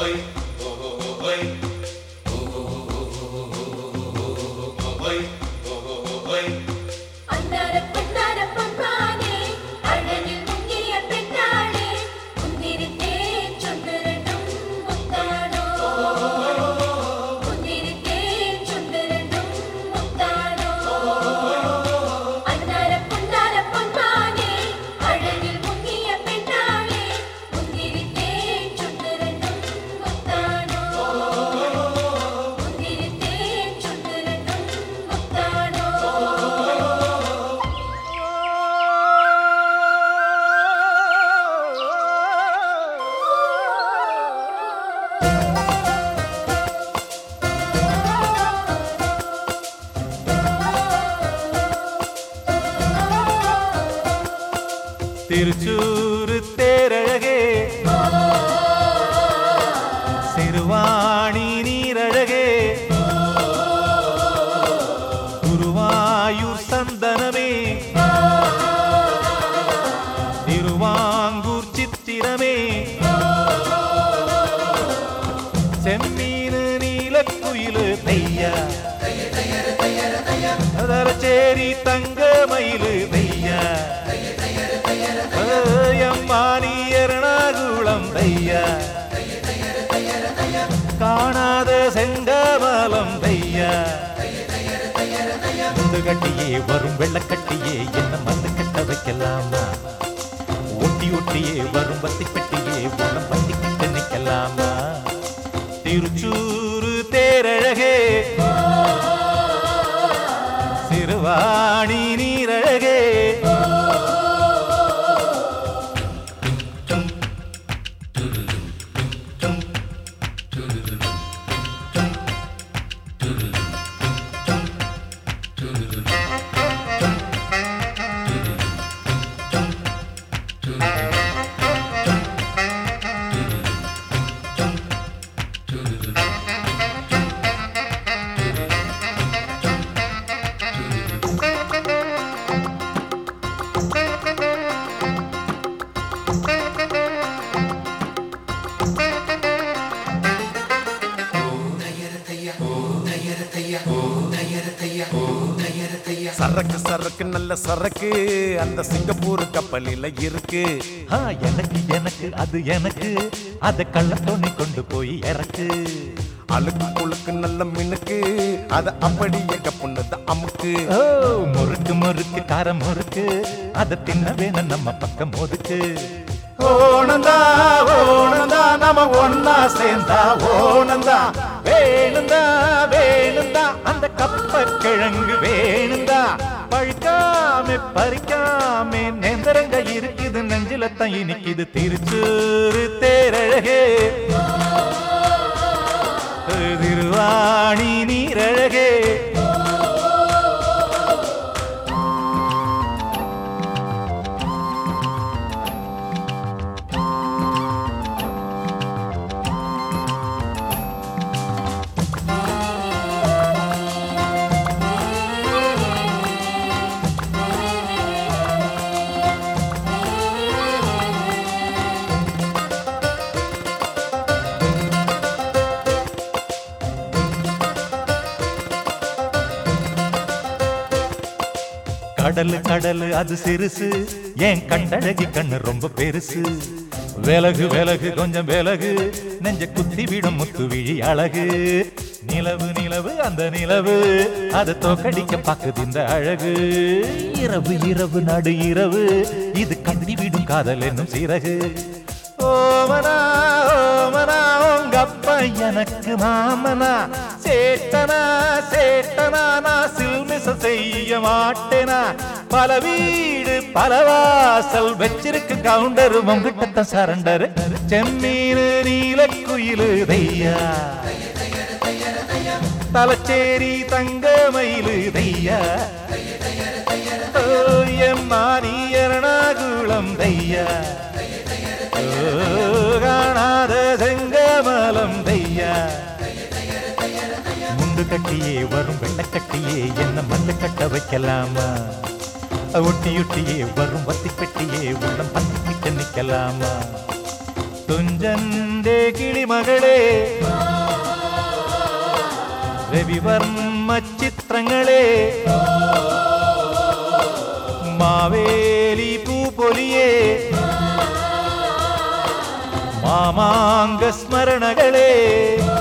அன்னார பொன்னார பொன்மானே அழகில் முங்கிய பெண்ணாளே முந்திரித்தேன் சுந்தரனும் முத்தானோ முந்திரித்தேன் சுந்தரனும் முத்தானோ அன்னார பொன்னார பொன்மானே அழகில் முங்கிய பெண்ணாளே முந்திரித்தேன் சுந்தரனும் முத்தானோ முந்திரித்தேன் சுந்தரனும் முத்தானோ திருச்சூரு தேரழகே சிறுவாணி நீரழகே குருவாயூர் சந்தனமே திருவாங்கூர் சித்திரமே செம்மீனு நீலக்குயிலு தையா அதரச்சேரி தங்க மயிலு தையா அம்மானி எறணாகுளம் தையா காணாத செங்கமலம் தையா முந்து கட்டியே வரும் வெள்ளக்கட்டியே என்ன மந்து கட்ட வைக்கலாமா ஒட்டி ஒட்டியே வரும் பத்தி பெட்டியே உனம் பத்தி கிட்ட நிக்கலாமா திருச்சூரு தேரழகே சிறுவாணி நீரழகே சரக்கு சரக்கு நல்ல சரக்கு அந்த சிங்கப்பூர் கப்பலில இருக்கு ஆ, எனக்கு எனக்கு அது எனக்கு அத கள்ள தோணி கொண்டு போய் இறக்கு அழுக்கு குழுக்கு நல்ல மினுக்கு அத அப்படி எங்க பொண்ணுத அமுக்கு ஓ முறுக்கு முறுக்கு காரம் முறுக்கு அத தின்ன வேணும் நம்ம பக்கம் ஒதுக்கு ஓணந்தா ஓணந்தா நம்ம ஒன்னா சேர்ந்தா ஓணந்தா வேணுந்தா வேணுந்தா அந்த கப்ப கிழங்கு வேணுந்தா பழுக்காம பறிக்காம நேந்திரங்க இருக்குது நெஞ்சில தான் இனிக்குது திருச்சூரு தேரழகே திருவாணி நீரழகே கடலு கடலு அது சிறுசு என் கண்டழகி கண்ணு ரொம்ப பெருசு விலகு விலகு கொஞ்சம் விலகு நெஞ்ச குத்தி விடும் முத்து விழி அழகு நிலவு நிலவு அந்த நிலவு அதை தோக்கடிக்க பாக்குது இந்த அழகு இரவு இரவு நடு இரவு இது கண்டி விடும் காதல் என்னும் சிறகு ஓமனா ஓமனா உங்க அப்பா எனக்கு மாமனா சேட்டனா சேட்டனா நான் சில்மிச செய்ய மாட்டேனா பல வீடு பல வாசல் வச்சிருக்கு கவுண்டர் உங்ககிட்ட சரண்டர் செம்மீனு நீலக்குயிலு தையா தலச்சேரி தங்க மயிலு தையா ஓயம்மானி எரணாகுளம் தையா ஓ, காணாத செங்கமலம் தையா முண்டு கட்டியே வரும் வெள்ளக்கட்டியே என்ன மண்ணு கட்ட வைக்கலாமா ஒட்டி ஒட்டியே வரும் வத்தி பெட்டியே உள்ளம் பத்தி நிக்கலாமா തുഞ്ചന്റെ കിളിമകളെ രവിവർമ്മ ചിത്രങ്ങളെ മാവേലി പൂപൊലിയെ മാമാങ്ക സ്മരണകളെ